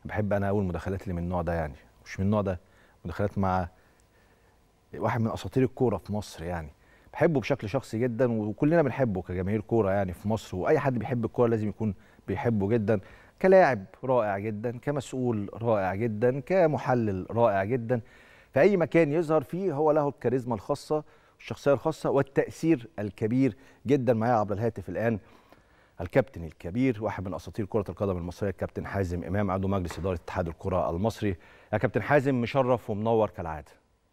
بحب انا قوي المداخلات اللي من النوع ده يعني مش من النوع ده مداخلات مع واحد من اساطير الكوره في مصر يعني بحبه بشكل شخصي جدا وكلنا بنحبه كجماهير كوره يعني في مصر واي حد بيحب الكوره لازم يكون بيحبه جدا كلاعب رائع جدا كمسؤول رائع جدا كمحلل رائع جدا في اي مكان يظهر فيه هو له الكاريزما الخاصه الشخصيه الخاصه والتاثير الكبير جدا معايا عبر الهاتف الان الكابتن الكبير واحد من اساطير كره القدم المصريه الكابتن حازم امام عضو مجلس اداره اتحاد الكره المصري يا كابتن حازم مشرف ومنور كالعاده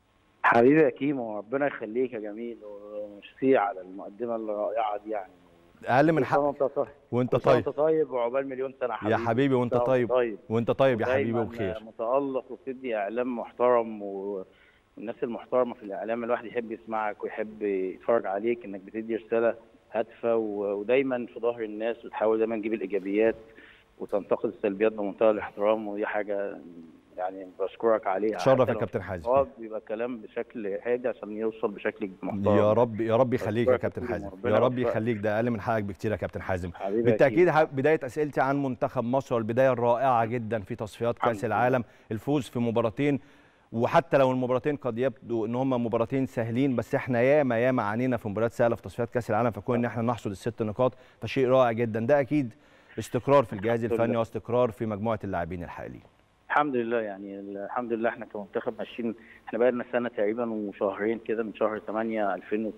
حبيبي يا كيمو ربنا يخليك يا جميل وميرسي على المقدمه الرائعه دي يعني اقل من كل سنة حق وانت طيب وانت كل سنة طيب وانت طيب وعقبال مليون سنه حبيبي يا حبيبي وانت كل سنة طيب طيب وانت طيب يا حبيبي دايماً وبخير متالق وبتدي اعلام محترم و... والناس المحترمه في الاعلام الواحد يحب يسمعك ويحب يتفرج عليك انك بتدي رساله هادفه و... ودايما في ظهر الناس وتحاول دايما تجيب الايجابيات وتنتقد السلبيات بمنتهى الاحترام ودي حاجه يعني بشكرك عليها تشرف حتى يا لو كابتن حازم اه بيبقى كلام بشكل هادي عشان يوصل بشكل محترم يا رب يا رب يخليك يا أشكرك كابتن يا حازم كريم، ربنا يا رب يوفقك. يخليك ده اقل من حقك بكتير يا كابتن حازم حبيبي يا بالتاكيد كيمو. ح- بدايه اسئلتي عن منتخب مصر والبدايه الرائعه جدا في تصفيات الحمد كاس لله. العالم الفوز في مباراتين وحتى لو المباراتين قد يبدو ان هم مباراتين سهلين بس احنا ياما ياما عانينا في مباريات سهله في تصفيات كاس العالم فكون ان احنا نحصد الست نقاط فشيء رائع جدا ده اكيد استقرار في الجهاز الحمد الفني لله. واستقرار في مجموعه اللاعبين الحاليين الحمد لله يعني الحمد لله احنا كمنتخب ماشيين احنا بقى لنا سنه تقريبا وشهرين كده من شهر 8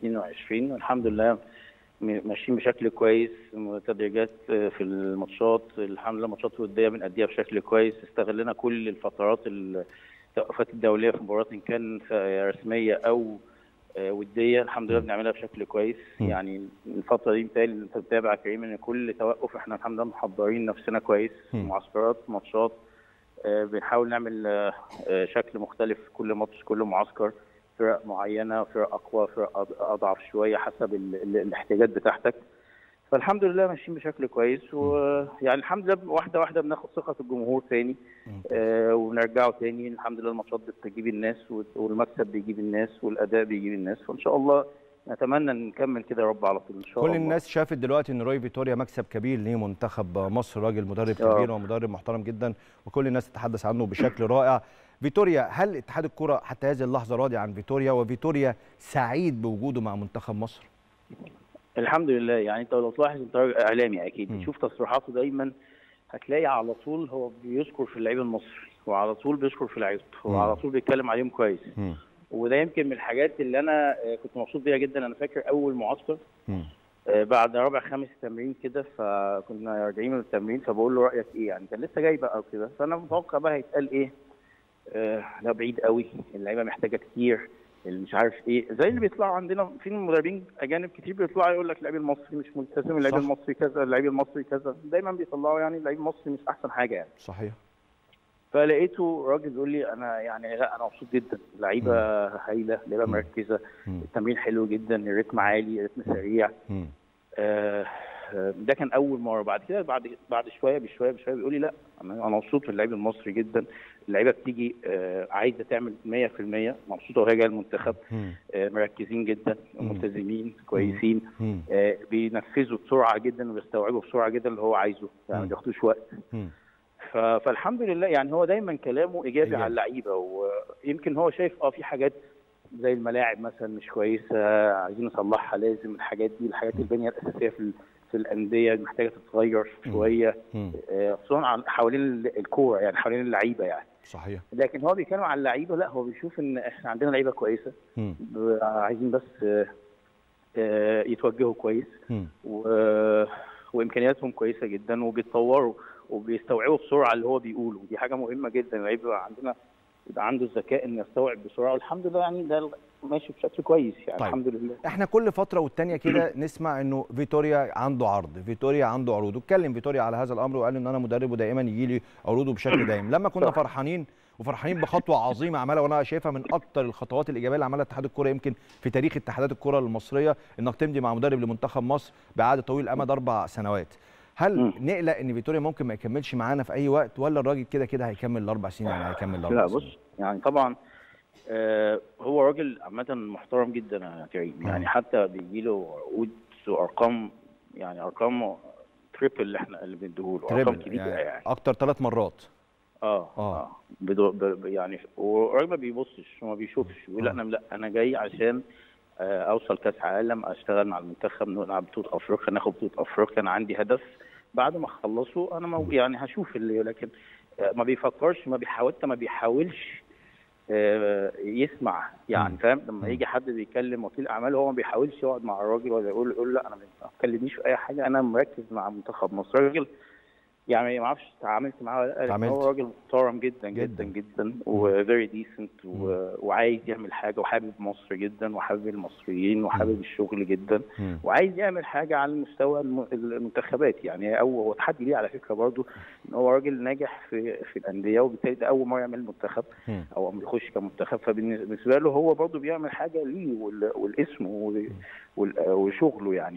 2022 والحمد لله م- ماشيين بشكل كويس تدريجات في الماتشات الحمد لله ماتشات وديه بنأديها بشكل كويس استغلنا كل الفترات التوقفات الدوليه في مباراه ان كان رسميه او آه، وديه الحمد لله بنعملها بشكل كويس م. يعني الفتره دي مثال انت بتتابع يا كريم ان كل توقف احنا الحمد لله محضرين نفسنا كويس م. معسكرات ماتشات آه، بنحاول نعمل آه، آه، شكل مختلف في كل ماتش كل معسكر فرق معينه فرق اقوى فرق أض- اضعف شويه حسب ال- ال- الاحتياجات بتاعتك فالحمد لله ماشيين بشكل كويس ويعني الحمد لله واحده واحده بناخد ثقه الجمهور تاني آه ونرجعه تاني الحمد لله الماتشات بتجيب الناس وال- والمكسب بيجيب الناس والاداء بيجيب الناس فان شاء الله نتمنى نكمل كده يا رب على طول ان شاء كل الله الناس شافت دلوقتي ان روي فيتوريا مكسب كبير لمنتخب مصر راجل مدرب آه. كبير ومدرب محترم جدا وكل الناس تتحدث عنه بشكل رائع فيتوريا هل اتحاد الكره حتى هذه اللحظه راضي عن فيتوريا وفيتوريا سعيد بوجوده مع منتخب مصر الحمد لله يعني انت لو تلاحظ انت راجل اعلامي اكيد م. بتشوف تصريحاته دايما هتلاقي على طول هو بيذكر في اللعيب المصري وعلى طول بيشكر في لعيبته م. وعلى طول بيتكلم عليهم كويس مم. وده يمكن من الحاجات اللي انا آه، كنت مبسوط بيها جدا انا فاكر اول معسكر مم. آه، بعد رابع خامس تمرين كده فكنا راجعين من التمرين فبقول له رايك ايه يعني كان لسه جاي بقى وكده فانا متوقع بقى هيتقال ايه آه لا بعيد قوي اللعيبه محتاجه كتير اللي مش عارف ايه زي اللي بيطلعوا عندنا في مدربين اجانب كتير بيطلعوا يقول لك اللعيب المصري مش ملتزم اللعيب صح. المصري كذا اللعيب المصري كذا دايما بيطلعوا يعني اللعيب المصري مش احسن حاجه يعني صحيح فلقيته راجل بيقول لي انا يعني لا انا مبسوط جدا اللعيبه هايله اللعيبه مم. مركزه مم. التمرين حلو جدا الريتم عالي الريتم سريع مم. آه، آه، ده كان اول مره بعد كده بعد بعد شويه بشويه بشويه بيقول لي لا انا انا مبسوط باللعيب المصري جدا اللعيبه بتيجي آه، عايزه تعمل 100% مبسوطه وهي جايه المنتخب مم. آه، مركزين جدا مم. ملتزمين كويسين مم. آه، بينفذوا بسرعه جدا وبيستوعبوا بسرعه جدا اللي هو عايزه يعني ما مم. بياخدوش وقت مم. ف- فالحمد لله يعني هو دايما كلامه ايجابي إيجابي. على اللعيبه ويمكن هو شايف اه في حاجات زي الملاعب مثلا مش كويسه عايزين نصلحها لازم الحاجات دي الحاجات البنيه الاساسيه في ال- في الانديه محتاجه تتغير شويه مم. آه، خصوصا عن- حوالين ال- الكوره يعني حوالين اللعيبه يعني صحيح لكن هو بيتكلم عن اللعيبه لا هو بيشوف ان احنا عندنا لعيبه كويسه مم. ب- عايزين بس آه، آه، يتوجهوا كويس مم. و... وامكانياتهم كويسه جدا وبيتطوروا وبيستوعبوا بسرعه اللي هو بيقوله ودي حاجه مهمه جدا اللعيب يبقى عندنا يبقى عنده الذكاء انه يستوعب بسرعه والحمد لله يعني ده ماشي بشكل كويس يعني طيب. الحمد لله احنا كل فتره والتانيه كده نسمع انه فيتوريا عنده عرض فيتوريا عنده عروض واتكلم فيتوريا على هذا الامر وقال ان انا مدربه دائما يجي لي عروضه بشكل دائم لما كنا صح. فرحانين وفرحانين بخطوه عظيمه عملها وانا شايفها من اكتر الخطوات الايجابيه اللي عملها اتحاد الكره يمكن في تاريخ اتحادات الكره المصريه انك تمضي مع مدرب لمنتخب مصر بعقد طويل الامد اربع سنوات هل مم. نقلق ان فيتوريا ممكن ما يكملش معانا في اي وقت ولا الراجل كده كده هيكمل الاربع سنين يعني هيكمل الاربع لا سنين بص يعني طبعا آه هو راجل عامه محترم جدا يا كريم مم. يعني حتى بيجي له عقود وارقام يعني ارقام تريبل اللي احنا اللي بنديهوله ارقام تريبل كبيره يعني يعني اكتر ثلاث مرات اه آه. اه بدو ب ب- يعني والراجل ما بيبصش وما بيشوفش يقول آه. انا لا انا جاي عشان آه، اوصل كاس عالم اشتغل مع المنتخب نلعب بطوله افريقيا ناخد بطوله افريقيا انا عندي هدف بعد ما اخلصه انا مو يعني هشوف اللي لكن آه، ما بيفكرش ما بيحاول ما بيحاولش آه، يسمع يعني مم. فاهم لما مم. يجي حد بيكلم وكيل اعمال هو ما بيحاولش يقعد مع الراجل ولا يقول يقول لا انا ما تكلمنيش في اي حاجه انا مركز مع منتخب مصر الراجل يعني ما اعرفش تعاملت معاه ولا لا لكن اتعاملت. هو راجل محترم جدا جدا. جدا جدا وفيري ديسنت وعايز يعمل حاجه وحابب مصر جدا وحابب المصريين وحابب الشغل جدا مم. وعايز يعمل حاجه على مستوى الم- المنتخبات يعني او هو تحدي ليه على فكره برضو ان هو راجل ناجح في في الانديه وبالتالي ده اول مره يعمل منتخب مم. او يخش كمنتخب فبالنسبه له هو برضو بيعمل حاجه ليه وال- والاسم وال- وال- وشغله يعني